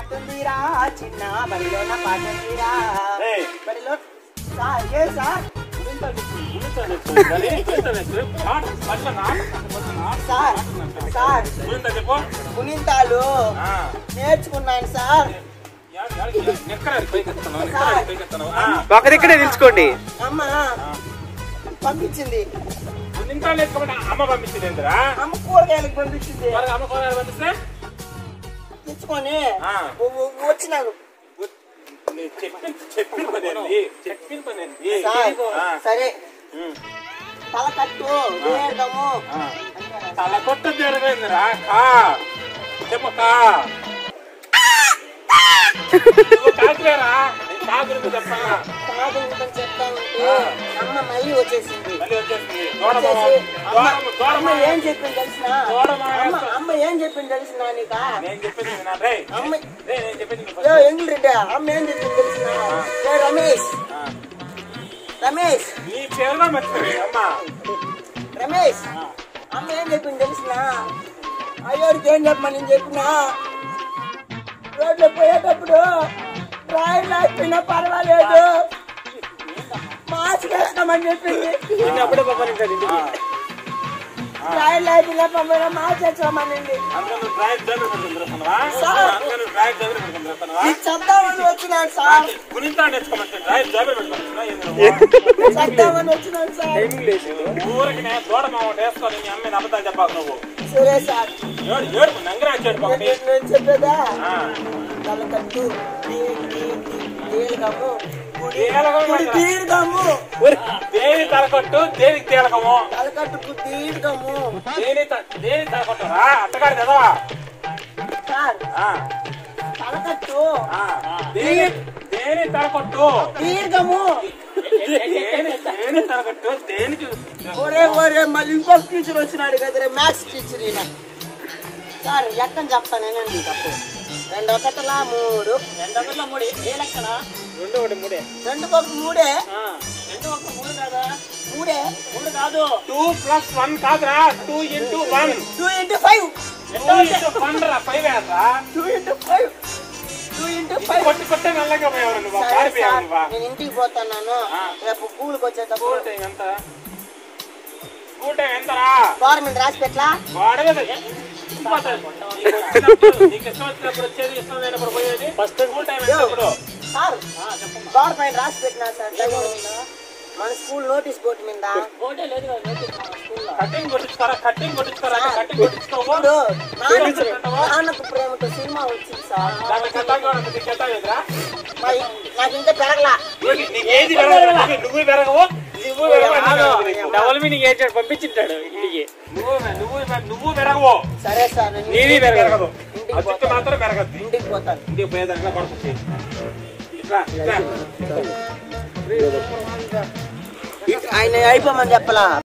పాటుందిరా చిన్న బడిలో నా పాటుందిరా ఏయ్. బడిలో సార్ ఏ సార్ సార్ సార్ చెప్పు గుణింతాలు ఆ. నేర్చుకున్నాను సార్ నెక్కరాడు పైకి ఎత్తుతున్నావు, నెక్కరాడు పైకి ఎత్తుతున్నావు. ఆ. ఒకరిక్కడే నిలుచుకోండి అమ్మ పంపించింది నింటాలు ఎత్తుకోమని అమ్మ పంపించింది ఏందిరా అమ్మ కూరగాయలకు పంపించింది మరి అమ్మ కూరగాయలు పంపిస్తే తెచ్చుకొని ఆ. వ- వ- వచ్చినాను నేను చెప్పిన చెప్పిన పని ఏంది? చెప్పిన పని ఏంది? సార్ ఆ. సరే ఉమ్. తల కట్టు వేయడము ఆ. తల కొట్ట జరగైందిరా కా చెప్పు కా నువ్వు కాకులేరా నేను కా గురించి చెప్పా కాదు ఉందని చెప్తా ఉంటే ఆ. అమ్మ మళ్ళీ వచ్చేసింది మళ్ళీ వచ్చేసింది దూడమ వచ్చేసి అమ్మ దూడమ అమ్మ దూడమ ఏం చెప్పింది తెలిసిన దూడమ అమ్మ అమ్మ ఏం చెప్పింది తెలిసిన నీకా నేను చెప్పింది వినా రే అమ్మ రే నేను చెప్పింది విను ఏ first. ఎంగిల్ రెడ్డి అమ్మ ఏం చెప్పింది తెలిసిన ఏ రమేష్ ఆ. రమేష్ నీ పేరుగా మర్చిపోయి అమ్మ రమేష్ అమ్మ ఏం చెప్పింది తెలిసిన అయ్యోడికి ఏం చెప్పమని నేను చెప్పిన రోడ్లో పోయేటప్పుడు రాయి లేకపోయినా పర్వాలేదు మాస్క్ వేస్తామని చెప్పింది అప్పుడే పంపని రాయి లేకపోయినా పంపినా మాస్క్ వేస్తామనింది అందుకని నువ్వు డ్రైవ్ దగ్గర పెట్టుకుంటున్నావా సార్. అందుకని నువ్వు డ్రైవ్ దగ్గర పెట్టుకుంటున్నావా ఇది చెప్తామని వచ్చినాను సార్ గురింతా నేర్చుకోమంటే డ్రైవ్ దగ్గర పెట్టుకుంటున్నా ఏంది చెప్తామని వచ్చినాను సార్ నువ్వు? ఊరికి నేను దూడ మామ వేసుకొని మీ అమ్మని అబద్ధాలు చెప్పాకు నువ్వు సరే సార్ ఏడు ఏడు నంగరా చెడు ఒకటి నేను నేను చెప్పేదా ఆ. తలకట్టు దీ- దీ- దీ- దీర్ఘము కుడి దీర్ఘము కుడి అంటే? దీర్ఘము దేని తలకొట్టు దేనికి తేలకము తలకట్టుకు దీర్ఘము దేని త- దేని తలకొట్టురా అత్తగాడు కదా సార్ ఆ, తలకట్టు ఆ. దేని దేని తలకొట్టు దీర్ఘము దేని దేని తలకొట్టు దేనికి ఒరే ఒరే మళ్ళీ ఇంకొక టీచర్ వచ్చినాడు కదరే మ్యాథ్స్ టీచర్ ఈయన సార్ లెక్కని చెప్తానేనండి తప్పు రెండు ఒకటిలా మూడు రెండు ఒకటిలో మూడు ఏ లెక్కన రెండు ఒకటి మూడే రెండు ఒక మూడే రెండు ఒక మూడు కాదా మూడే మూడు కాదు టూ ప్లస్ వన్ కాదురా two into one two into five two into one రా ఫైవ్ వేసరా two into five two into five కొట్టి కొట్టే మెల్లగా పోయావు నువ్వు సరే పారిపోయావు సార్, నువ్వు నేను ఇంటికి పోతున్నాను ఆ. రేపు స్కూల్కి వచ్చేటప్పుడు స్కూల్ టైం ఎంత స్కూల్ టైం ఎంతరా గవర్నమెంట్ రాసి పెట్టలా వాడే కదా నీకు వచ్చినప్పుడు నీకు ఇష్టం వచ్చినప్పుడు వచ్చేది ఇష్టం లేనప్పుడు పోయేది ఫస్ట్ స్కూల్ టైం ఎప్పుడు సార్ గవర్నమెంట్ రాసి పెట్టినా సార్ టైం మన స్కూల్ నోటీస్ బోర్డు మీద ఒకటే లేదు కదా నోటీస్ మన స్కూల్లో కటింగ్ కొట్టించుకోరా కటింగ్ కొట్టించుకోరా కటింగ్ కొట్టించుకోవు ఇప్పుడు నాన్నకు నాన్నకు ప్రేమతో సినిమా వచ్చింది సార్ దాని కట్టాగా నీకు ఎట్లా లేదురా మరి నాకు ఇంకా పెరగలా నీకు ఏది పెరగదు నువ్వు పెరగవు నువ్వు పెరగవు డబల్ మీనింగ్ ఏడ్చాడు పంపించింటాడు ఇంటికి నువ్వు నువ్వు నువ్వు పెరగవు సరే సార్ నేను నీది ఇంటికి పెరగదు ఇంటికి అచ్చుకు పోతాను మాత్రం పెరగద్ది ఇంటికి పోతాను ఇంటికి పోయేదానిగా పడుతుంది ఇట్లా ఇట్లా ఆయన అయిపోమని చెప్పలా